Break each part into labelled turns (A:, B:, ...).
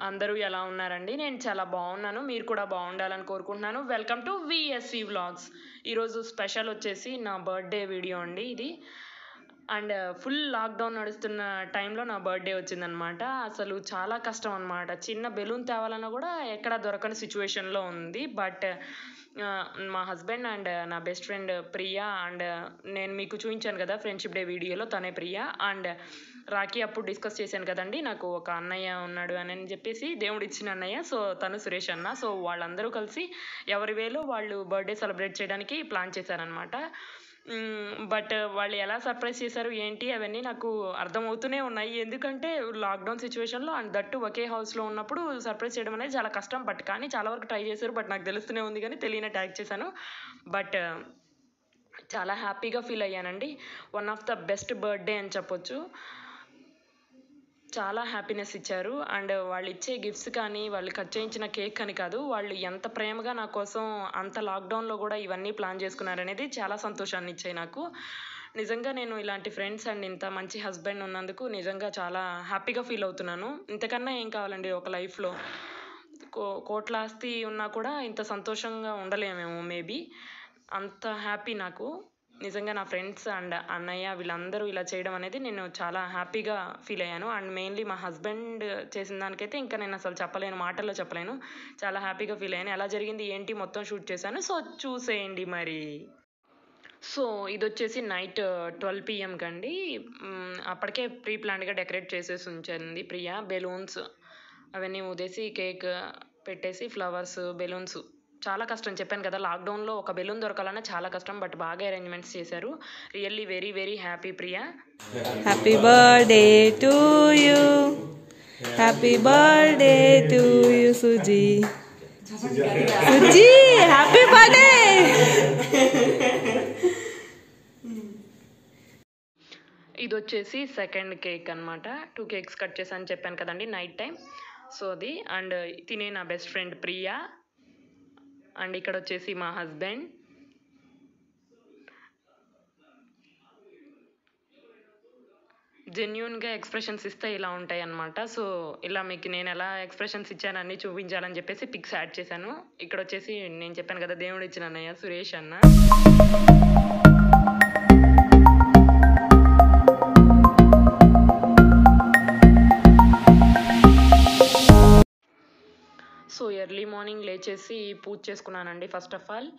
A: అందరూ ఎలా ఉన్నారండి నేను చాలా బాగున్నాను మీరు కూడా బాగుండాలని కోరుకుంటున్నాను వెల్కమ్ టు విఎస్సి వ్లాగ్స్ ఈరోజు స్పెషల్ వచ్చేసి నా బర్త్డే వీడియో అండి ఇది అండ్ ఫుల్ లాక్డౌన్ నడుస్తున్న టైంలో నా బర్త్డే వచ్చిందనమాట అసలు చాలా కష్టం అనమాట చిన్న బెలూన్ తేవాలన్నా కూడా ఎక్కడ దొరకని సిచ్యువేషన్లో ఉంది బట్ మా హస్బెండ్ అండ్ నా బెస్ట్ ఫ్రెండ్ ప్రియా అండ్ నేను మీకు చూపించాను కదా ఫ్రెండ్షిప్ డే వీడియోలో తనే ప్రియా అండ్ రాఖీ అప్పుడు డిస్కస్ చేశాను కదండి నాకు ఒక అన్నయ్య ఉన్నాడు అని అని చెప్పేసి దేవుడు ఇచ్చిన అన్నయ్య సో తను సురేష్ అన్న సో వాళ్ళందరూ కలిసి ఎవరి వేలో వాళ్ళు బర్త్డే సెలబ్రేట్ చేయడానికి ప్లాన్ చేశారనమాట బట్ వాళ్ళు ఎలా సర్ప్రైజ్ చేశారు ఏంటి అవన్నీ నాకు అర్థమవుతూనే ఉన్నాయి ఎందుకంటే లాక్డౌన్ సిచ్యువేషన్లో అండ్ దట్టు ఒకే హౌస్లో ఉన్నప్పుడు సర్ప్రైజ్ చేయడం అనేది చాలా కష్టం బట్ కానీ చాలా వరకు ట్రై చేశారు బట్ నాకు తెలుస్తూనే ఉంది కానీ తెలియని ట్యాగ్ చేశాను బట్ చాలా హ్యాపీగా ఫీల్ అయ్యానండి one of the best birthday అని చెప్పొచ్చు చాలా హ్యాపీనెస్ ఇచ్చారు అండ్ వాళ్ళు ఇచ్చే గిఫ్ట్స్ కానీ వాళ్ళు కట్ చేయించిన కేక్ అని కాదు వాళ్ళు ఎంత ప్రేమగా నా కోసం అంత లాక్డౌన్లో కూడా ఇవన్నీ ప్లాన్ చేసుకున్నారనేది చాలా సంతోషాన్ని ఇచ్చాయి నాకు నిజంగా నేను ఇలాంటి ఫ్రెండ్స్ అండ్ ఇంత మంచి హస్బెండ్ ఉన్నందుకు నిజంగా చాలా హ్యాపీగా ఫీల్ అవుతున్నాను ఇంతకన్నా ఏం కావాలండి ఒక లైఫ్లో కో కోట్ల ఆస్తి ఉన్నా కూడా ఇంత సంతోషంగా ఉండలేమేమో మేబీ అంత హ్యాపీ నాకు నిజంగా నా ఫ్రెండ్స్ అండ్ అన్నయ్య వీళ్ళందరూ ఇలా చేయడం అనేది నేను చాలా హ్యాపీగా ఫీల్ అయ్యాను అండ్ మెయిన్లీ మా హస్బెండ్ చేసిన దానికైతే ఇంకా నేను అసలు చెప్పలేను మాటల్లో చెప్పలేను చాలా హ్యాపీగా ఫీల్ అయ్యాను ఎలా జరిగింది ఏంటి మొత్తం షూట్ చేశాను సో చూసేయండి మరి సో ఇది వచ్చేసి నైట్ ట్వెల్వ్ పిఎంకి అండి అప్పటికే ప్రీ ప్లాన్డ్గా డెకరేట్ చేసేసి ఉంచింది ప్రియా బెలూన్స్ అవన్నీ ఊదేసి కేక్ పెట్టేసి ఫ్లవర్స్ బెలూన్స్ చాలా కష్టం చెప్పాను కదా లాక్డౌన్లో ఒక బెలూన్ దొరకాలన్నా చాలా కష్టం బట్ బాగా అరేంజ్మెంట్స్ చేశారు really very very happy Priya
B: happy birthday to you happy birthday to you Suji Suji happy birthday
A: ఇది వచ్చేసి సెకండ్ కేక్ అనమాట టూ కేక్స్ కట్ చేశాను చెప్పాను కదండి నైట్ టైం సో అది అండ్ తినే నా బెస్ట్ ఫ్రెండ్ ప్రియా అండ్ ఇక్కడ వచ్చేసి మా హస్బెండ్ జెన్యున్గా ఎక్స్ప్రెషన్స్ ఇస్తే ఇలా ఉంటాయి అనమాట సో ఇలా మీకు నేను ఎలా ఎక్స్ప్రెషన్స్ ఇచ్చాను అన్నీ చూపించాలని చెప్పేసి పిక్స్ యాడ్ చేశాను ఇక్కడ వచ్చేసి నేను చెప్పాను కదా దేవుడు ఇచ్చిన అన్నయ్య సురేష్ అన్న సో ఎర్లీ మార్నింగ్ లేచేసి పూజ చేసుకున్నానండి ఫస్ట్ ఆఫ్ ఆల్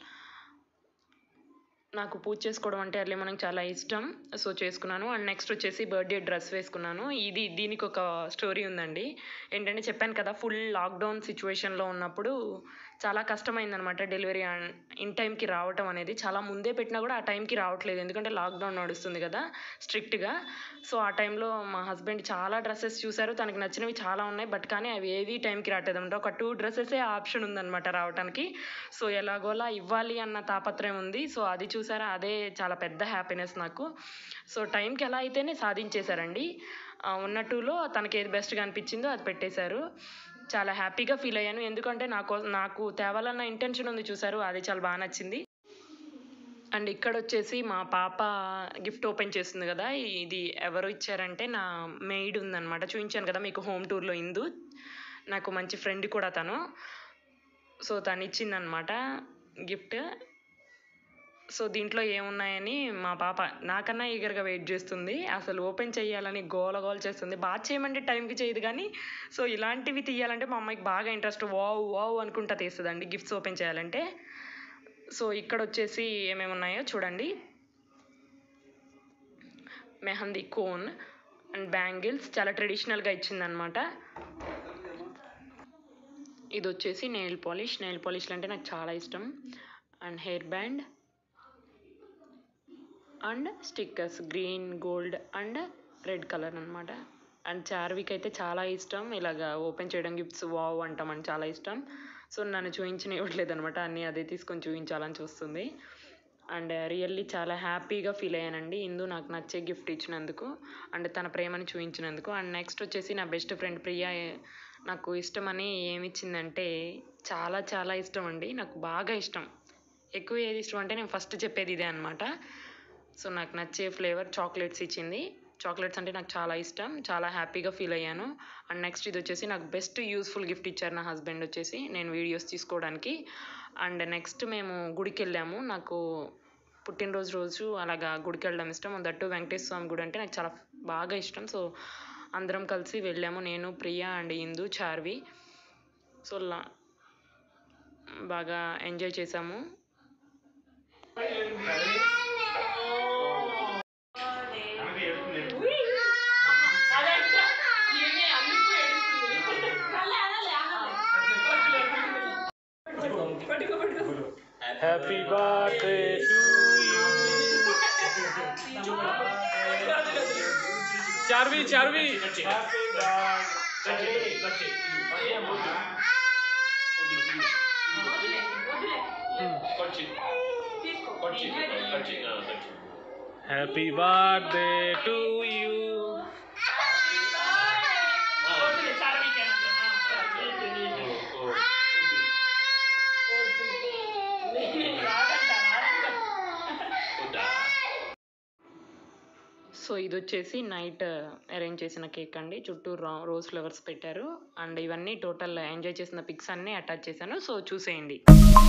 A: నాకు పూజ చేసుకోవడం అంటే ఎర్లీ మార్నింగ్ చాలా ఇష్టం సో చేసుకున్నాను అండ్ నెక్స్ట్ వచ్చేసి బర్త్డే డ్రెస్ వేసుకున్నాను ఇది దీనికి ఒక స్టోరీ ఉందండి ఏంటంటే చెప్పాను కదా ఫుల్ లాక్డౌన్ సిచ్యువేషన్లో ఉన్నప్పుడు చాలా కష్టమైందనమాట డెలివరీ ఇన్ టైంకి రావటం అనేది చాలా ముందే పెట్టినా కూడా ఆ టైంకి రావట్లేదు ఎందుకంటే లాక్డౌన్ నడుస్తుంది కదా స్ట్రిక్ట్గా సో ఆ టైంలో మా హస్బెండ్ చాలా డ్రెస్సెస్ చూశారు తనకి నచ్చినవి చాలా ఉన్నాయి బట్ కానీ అవి ఏవి టైంకి రావట్లేదు అనమాట ఒక టూ డ్రెస్సెసే ఆప్షన్ ఉందన్నమాట రావడానికి సో ఎలాగోలా ఇవ్వాలి అన్న తాపత్రయం ఉంది సో అది చూసారా అదే చాలా పెద్ద హ్యాపీనెస్ నాకు సో టైంకి ఎలా అయితేనే సాధించేశారండి ఉన్న టూలో తనకి ఏది బెస్ట్గా అనిపించిందో అది పెట్టేశారు చాలా హ్యాపీగా ఫీల్ అయ్యాను ఎందుకంటే నాకు నాకు తేవాలన్న ఇంటెన్షన్ ఉంది చూసారు అది చాలా బాగా నచ్చింది అండ్ ఇక్కడ వచ్చేసి మా పాప గిఫ్ట్ ఓపెన్ చేస్తుంది కదా ఇది ఎవరు ఇచ్చారంటే నా మెయిడ్ ఉందన్నమాట చూపించాను కదా మీకు హోమ్ టూర్లో ఇందు నాకు మంచి ఫ్రెండ్ కూడా తను సో తను ఇచ్చిందనమాట గిఫ్ట్ సో దీంట్లో ఏమున్నాయని మా పాప నాకన్నా ఈగర్గా వెయిట్ చేస్తుంది అసలు ఓపెన్ చేయాలని గోల గోల చేస్తుంది బాగా చేయమంటే టైంకి చేయదు కానీ సో ఇలాంటివి తీయాలంటే మా అమ్మాయికి బాగా ఇంట్రెస్ట్ వావ్ వావ్ అనుకుంటా తీస్తుందండి గిఫ్ట్స్ ఓపెన్ చేయాలంటే సో ఇక్కడ వచ్చేసి ఏమేమి ఉన్నాయో చూడండి మెహందీ కోన్ అండ్ బ్యాంగిల్స్ చాలా ట్రెడిషనల్గా ఇచ్చిందనమాట ఇది వచ్చేసి నెయిల్ పాలిష్ నెయిల్ పాలిష్లు అంటే నాకు చాలా ఇష్టం and hair band and stickers green gold and red colour అనమాట అండ్ చార్విక్ అయితే చాలా ఇష్టం ఇలాగ ఓపెన్ చేయడం గిఫ్ట్స్ వావ్ అంటామని చాలా ఇష్టం సో నన్ను చూపించిన ఇవ్వట్లేదు అనమాట అన్నీ అదే తీసుకొని చూపించాలని చూస్తుంది అండ్ రియల్లీ చాలా హ్యాపీగా ఫీల్ అయ్యానండి ఇందు నాకు నచ్చే గిఫ్ట్ ఇచ్చినందుకు అండ్ తన ప్రేమని చూపించినందుకు అండ్ నెక్స్ట్ వచ్చేసి నా బెస్ట్ ఫ్రెండ్ ప్రియా నాకు ఇష్టమని ఏమిచ్చిందంటే చాలా చాలా ఇష్టం అండి నాకు బాగా ఇష్టం ఎక్కువ ఏది ఇష్టం అంటే నేను ఫస్ట్ చెప్పేది ఇదే అనమాట సో నాకు నచ్చే ఫ్లేవర్ చాక్లెట్స్ ఇచ్చింది చాక్లెట్స్ అంటే నాకు చాలా ఇష్టం చాలా హ్యాపీగా ఫీల్ అయ్యాను అండ్ నెక్స్ట్ ఇది వచ్చేసి నాకు బెస్ట్ యూస్ఫుల్ గిఫ్ట్ ఇచ్చారు నా హస్బెండ్ వచ్చేసి నేను వీడియోస్ తీసుకోవడానికి అండ్ నెక్స్ట్ మేము గుడికి వెళ్ళాము నాకు పుట్టినరోజు రోజు అలాగా గుడికి వెళ్ళడం ఇష్టం దట్టు వెంకటేశ్వర స్వామి గుడి అంటే నాకు చాలా బాగా ఇష్టం సో అందరం కలిసి వెళ్ళాము నేను ప్రియా అండ్ ఇందు చార్వి సో లా బాగా ఎంజాయ్ చేసాము
C: Happy birthday to you. Charvi, Charvi. Happy birthday to you.
A: So ఇది వచ్చేసి నైట్ అరేంజ్ చేసిన కేక్ అండి చుట్టూ రా రోజ్ ఫ్లవర్స్ పెట్టారు అండ్ ఇవన్నీ టోటల్ ఎంజాయ్ చేసిన పిక్స్ అన్నీ అటాచ్ చేశాను సో చూసేయండి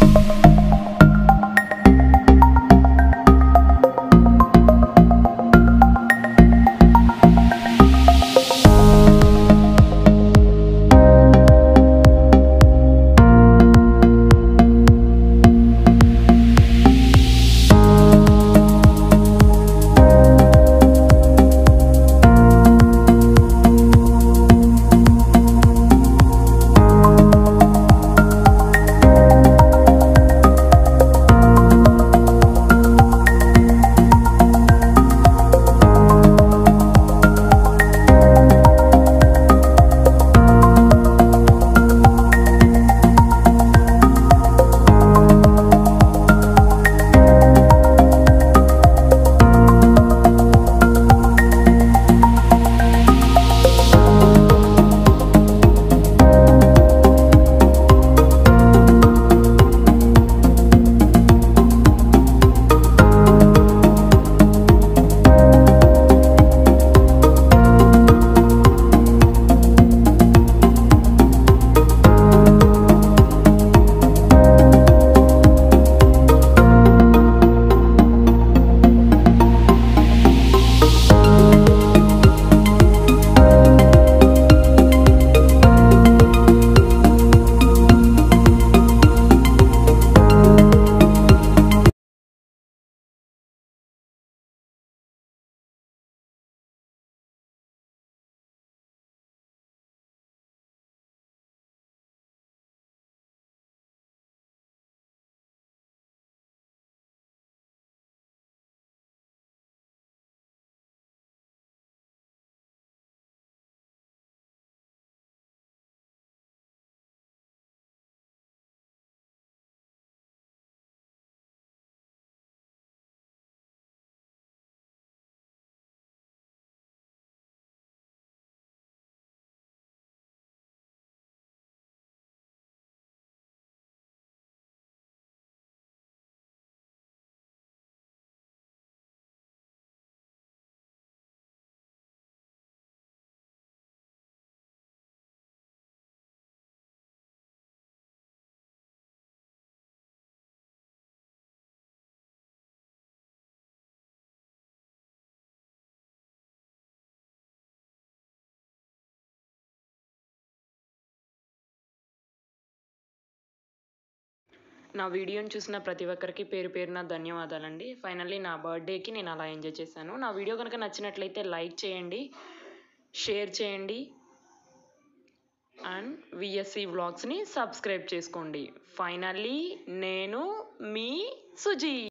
A: నా వీడియోని చూసిన ప్రతి ఒక్కరికి పేరు పేరున ధన్యవాదాలండి ఫైనల్లీ నా బర్త్డేకి నేను అలా ఎంజాయ్ చేశాను నా వీడియో కనుక నచ్చినట్లయితే లైక్ చేయండి షేర్ చేయండి అండ్ విఎస్సి వ్లాగ్స్ని సబ్స్క్రైబ్ చేసుకోండి ఫైనల్లీ నేను మీ సుజీ